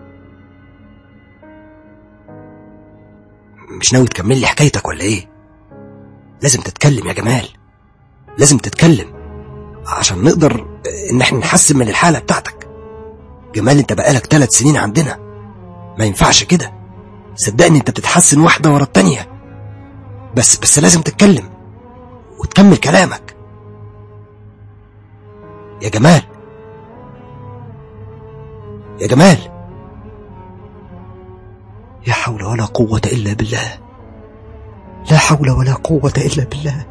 مش ناوي تكمل لي حكايتك ولا ايه لازم تتكلم يا جمال لازم تتكلم عشان نقدر ان احنا نحسن من الحاله بتاعتك جمال انت بقالك ثلاث سنين عندنا ما ينفعش كده صدقني انت بتتحسن واحده ورا التانيه بس بس لازم تتكلم وتكمل كلامك يا جمال يا جمال لا حول ولا قوة إلا بالله لا حول ولا قوة إلا بالله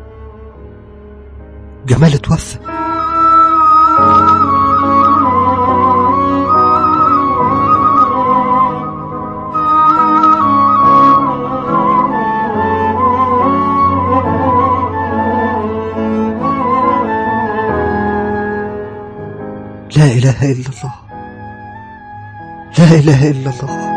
جمال توفى لا إله إلا الله لا إله إلا الله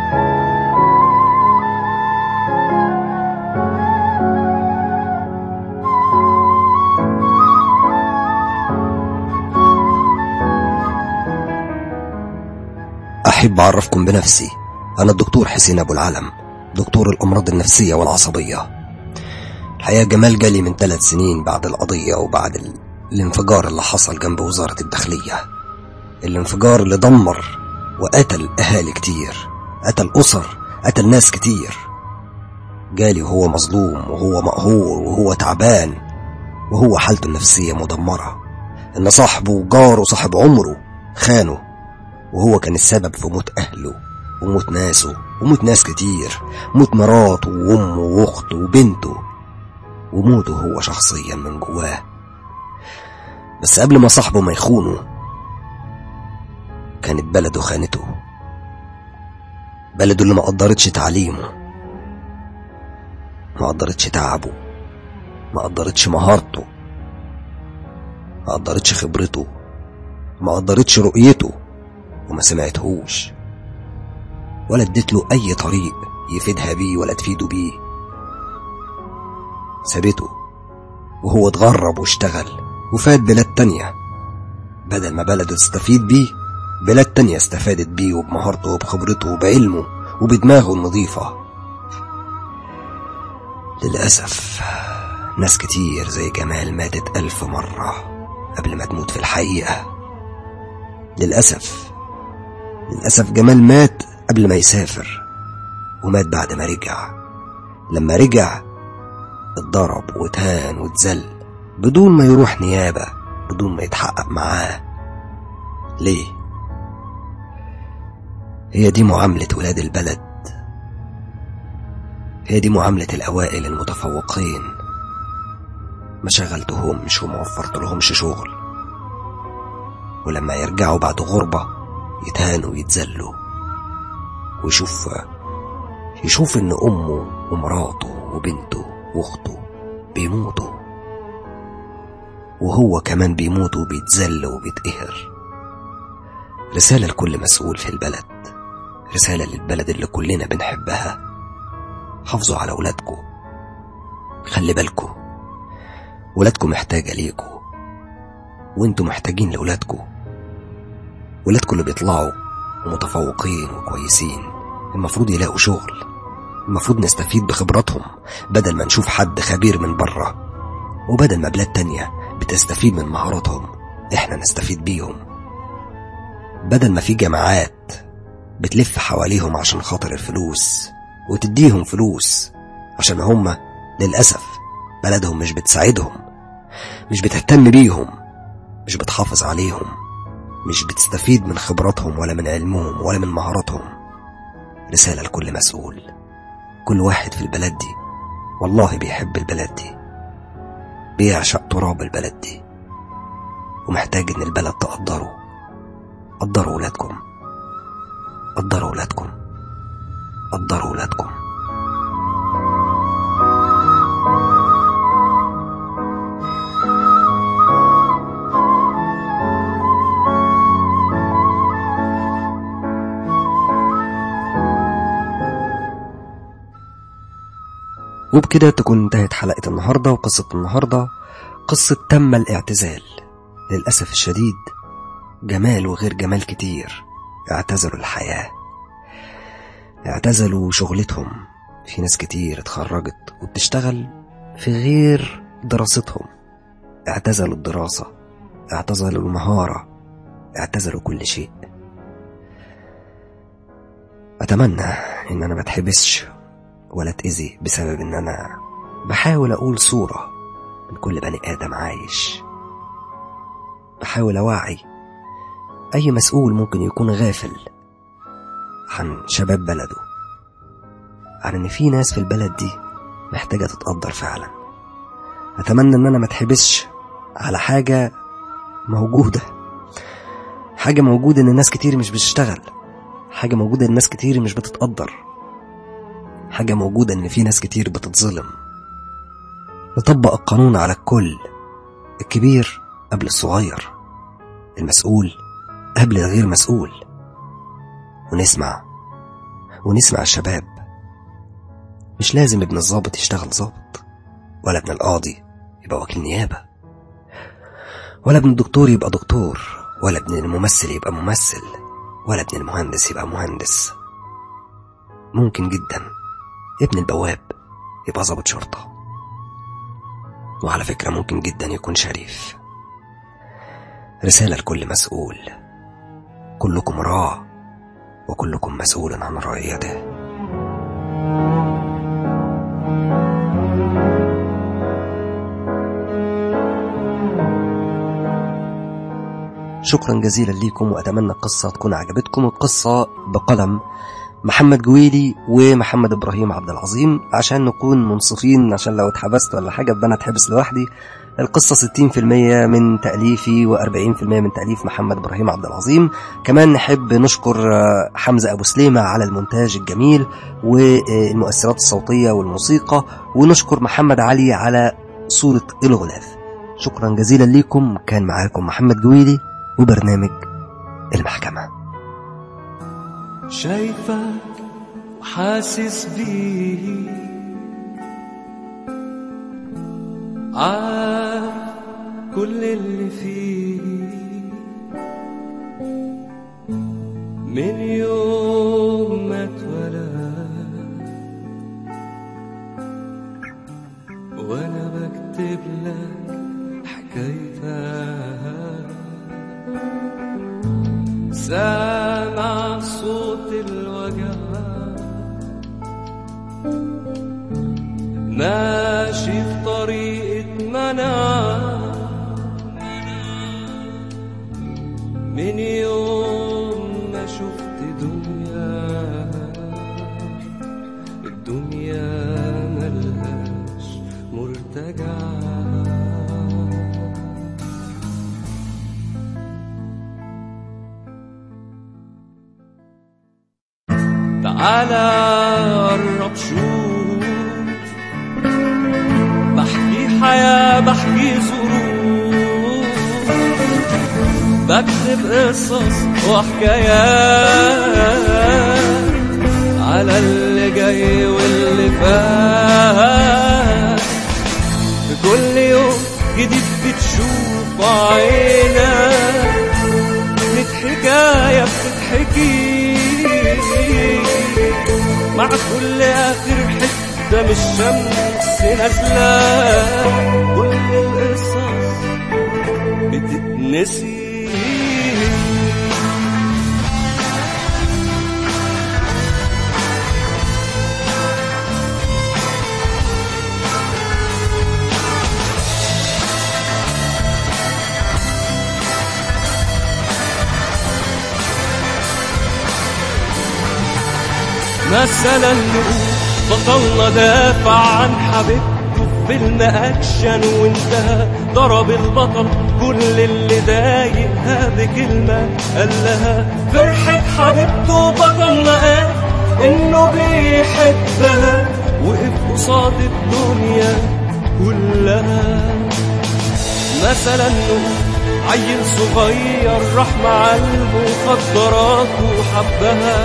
أحب أعرفكم بنفسي أنا الدكتور حسين أبو العلم دكتور الأمراض النفسية والعصبية الحقيقة جمال جالي من ثلاث سنين بعد القضية وبعد ال... الانفجار اللي حصل جنب وزارة الداخلية الانفجار اللي دمر وقتل أهالي كتير قتل أسر قتل ناس كتير جالي وهو مظلوم وهو مقهور وهو تعبان وهو حالته النفسية مدمرة إن صاحبه وجاره صاحب عمره خانه وهو كان السبب في موت أهله وموت ناسه وموت ناس كتير موت مراته وأمه وأخته وبنته وموته هو شخصيا من جواه بس قبل ما صاحبه ما يخونه كانت بلده خانته بلده اللي ما قدرتش تعليمه ما قدرتش تعبه ما قدرتش مهارته ما قدرتش خبرته ما قدرتش رؤيته وما سمعتهوش ولا اديت له اي طريق يفيدها بيه ولا تفيده بيه سابته وهو اتغرب واشتغل وفات بلاد تانية بدل ما بلده تستفيد بيه بلاد تانية استفادت بيه وبمهارته وبخبرته وبعلمه وبدماغه النظيفة للأسف ناس كتير زي جمال ماتت ألف مرة قبل ما تموت في الحقيقة للأسف للأسف جمال مات قبل ما يسافر ومات بعد ما رجع لما رجع اتضرب واتهان واتذل بدون ما يروح نيابة بدون ما يتحقق معاه ليه؟ هي دي معاملة ولاد البلد هي دي معاملة الأوائل المتفوقين ما شغلتهمش وما وفرت لهمش شغل ولما يرجعوا بعد غربة يتهانوا ويتذلوا ويشوف يشوف إن أمه ومراته وبنته وأخته بيموتوا وهو كمان بيموت وبيتذل وبيتقهر رسالة لكل مسؤول في البلد رسالة للبلد اللي كلنا بنحبها حافظوا على أولادكم خلي بالكم ولادكم محتاجة ليكوا وانتوا محتاجين لولادكم ولادكم اللي بيطلعوا ومتفوقين وكويسين المفروض يلاقوا شغل المفروض نستفيد بخبراتهم بدل ما نشوف حد خبير من بره وبدل ما بلاد تانية بتستفيد من مهاراتهم احنا نستفيد بيهم بدل ما في جامعات بتلف حواليهم عشان خاطر الفلوس وتديهم فلوس عشان هما للأسف بلدهم مش بتساعدهم مش بتهتم بيهم مش بتحافظ عليهم مش بتستفيد من خبراتهم ولا من علمهم ولا من مهاراتهم رسالة لكل مسؤول كل واحد في البلد دي والله بيحب البلد دي بيعشق تراب البلد دي ومحتاج ان البلد تقدره قدروا ولادكم قدروا ولادكم قدروا ولادكم وبكده تكون انتهت حلقة النهاردة وقصة النهاردة قصة تم الاعتزال للأسف الشديد جمال وغير جمال كتير اعتزلوا الحياة اعتزلوا شغلتهم في ناس كتير اتخرجت وبتشتغل في غير دراستهم اعتزلوا الدراسة اعتزلوا المهارة اعتزلوا كل شيء أتمنى إن أنا ما اتحبسش ولا اتأذي بسبب إن أنا بحاول أقول صورة من كل بني آدم عايش بحاول أوعي أي مسؤول ممكن يكون غافل عن شباب بلده عن إن في ناس في البلد دي محتاجة تتقدر فعلا أتمنى إن أنا ما اتحبسش على حاجة موجودة حاجة موجودة إن ناس كتير مش بتشتغل حاجة موجودة إن ناس كتير مش بتتقدر حاجة موجودة إن في ناس كتير بتتظلم نطبق القانون على الكل الكبير قبل الصغير المسؤول قبل الغير مسؤول ونسمع ونسمع الشباب مش لازم ابن الضابط يشتغل ضابط ولا ابن القاضي يبقى وكيل نيابة ولا ابن الدكتور يبقى دكتور ولا ابن الممثل يبقى ممثل ولا ابن المهندس يبقى مهندس ممكن جدا ابن البواب يبقى ضابط شرطة وعلى فكرة ممكن جدا يكون شريف رسالة لكل مسؤول كلكم راع وكلكم مسؤول عن رعيته شكرا جزيلا ليكم وأتمنى القصة تكون عجبتكم القصة بقلم محمد جويلي ومحمد إبراهيم عبد العظيم عشان نكون منصفين عشان لو اتحبست ولا حاجة أبقى أنا اتحبس لوحدي القصة 60% من تأليفي و40% من تأليف محمد إبراهيم عبد العظيم كمان نحب نشكر آه، حمزة أبو سليمة على المونتاج الجميل والمؤثرات الصوتية والموسيقى ونشكر محمد علي على صورة الغلاف شكرا جزيلا ليكم كان معاكم محمد جويلي وبرنامج المحكمة شايفك وحاسس بيه عارف كل اللي فيه من يوم ما اتولد وانا بكتب لك حكايتك سامع صوت الوجع ماشي في طريقة منع من يوم ما شفت دنيا الدنيا ملهاش مرتجع تعالى قرب شوف بحكي حياة بحكي ظروف بكتب قصص وحكايات على اللي جاي واللي فات في كل يوم جديد بتشوف عينك ميت حكاية بتتحكي مع كل آخر حتة من الشمس نازلة كل القصص بتتنسي مثلا نقول بطلنا دافع عن حبيبته في فيلم اكشن وانتهى ضرب البطل كل اللي ضايقها بكلمه قال لها فرحه حبيبته بطلنا قال انه بيحبها وقف قصاد الدنيا كلها مثلا نقول عيل صغير راح مع المخدرات وحبها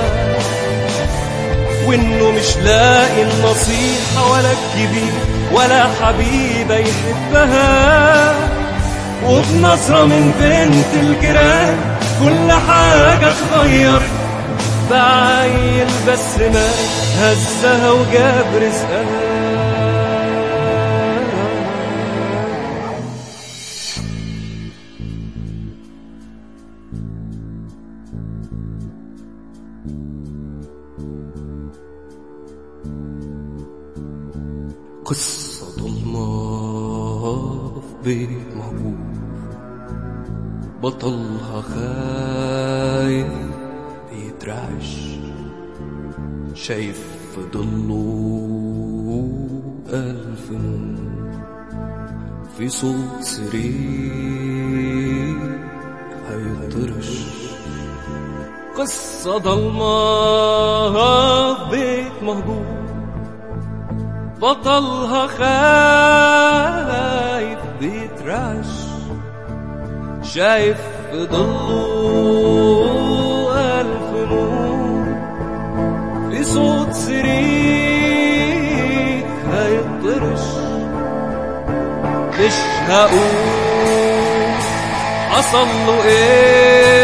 وانه مش لاقي النصيحة ولا الكبير ولا حبيبة يحبها وبنظرة من بنت الجيران كل حاجة اتغير بعيل بس ما هزها وجاب رزقها قصة ضلمة في بيت مهجور بطلها خايف بيترعش شايف في ضله ألف نور في صوت سرير هيطرش قصة ضلمة في بيت مهجور بطلها خايف بيترعش شايف في ضله ألف نور في صوت صريخ هيطرش مش هقول حصل له ايه